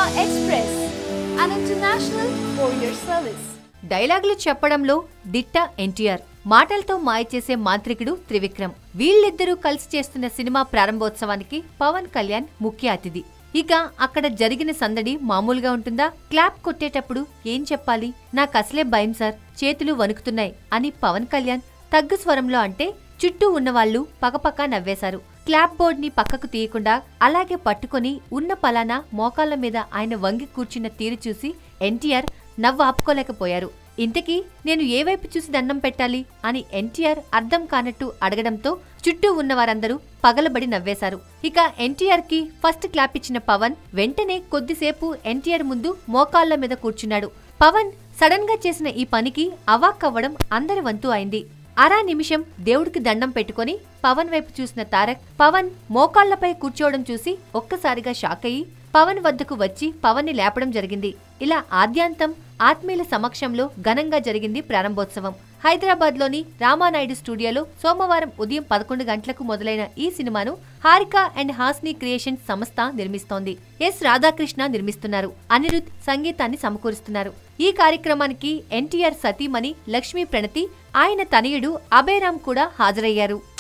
Express, an international courier service. డైలాగులు చెప్పడంలో దిట్ట ఎన్టీఆర్ మాటలతో మాయ చేసే మాంత్రికుడు త్రివిక్రమ్ వీళ్ళిద్దరూ కలిసి చేస్తున్న సినిమా ప్రారంభోత్సవానికి పవన్ కళ్యాణ్ ముఖ్య అతిథి ఇక అక్కడ జరిగిన సందడి మామూలుగా ఉంటుందా క్లాప్ కొట్టేటప్పుడు ఏం చెప్పాలి నాకు అసలే భయం సార్ చేతులు వణుకుతున్నాయి అని పవన్ కళ్యాణ్ తగ్గు స్వరంలో అంటే చుట్టూ ఉన్నవాళ్లు పకపక నవ్వేశారు క్లాప్ బోర్డ్ ని పక్కకు తీయకుండా అలాగే పట్టుకొని ఉన్న పలానా మోకాళ్ల మీద ఆయన వంగి కూర్చున్న తీరు చూసి ఎన్టీఆర్ నవ్వు ఆపుకోలేకపోయారు ఇంతకీ నేను ఏ వైపు చూసి దండం పెట్టాలి అని ఎన్టీఆర్ అర్థం కానట్టు అడగడంతో చుట్టూ ఉన్న వారందరూ పగలబడి నవ్వేశారు ఇక ఎన్టీఆర్ కి ఫస్ట్ క్లాప్ ఇచ్చిన పవన్ వెంటనే కొద్దిసేపు ఎన్టీఆర్ ముందు మోకాళ్ల మీద కూర్చున్నాడు పవన్ సడన్ గా చేసిన ఈ పనికి అవాక్కవ్వడం అందరి వంతు అయింది అరా నిమిషం దేవుడికి దండం పెట్టుకొని పవన్ వైపు చూసిన తారక్ పవన్ మోకాళ్లపై కూర్చోవడం చూసి ఒక్కసారిగా షాక్ అయ్యి పవన్ వద్దకు వచ్చి పవన్ ని లేపడం జరిగింది ఇలా ఆద్యాంతం ఆత్మీయుల సమక్షంలో ఘనంగా జరిగింది ప్రారంభోత్సవం హైదరాబాద్ లోని రామానాయుడు స్టూడియోలో సోమవారం ఉదయం పదకొండు గంటలకు మొదలైన ఈ సినిమాను హారిక అండ్ హాస్ని క్రియేషన్స్ సంస్థ నిర్మిస్తోంది ఎస్ రాధాకృష్ణ నిర్మిస్తున్నారు అనిరుద్ సంగీతాన్ని సమకూరుస్తున్నారు ఈ కార్యక్రమానికి ఎన్టీఆర్ సతీమణి లక్ష్మీ ప్రణతి ఆయన తనయుడు అభయరామ్ కూడా హాజరయ్యారు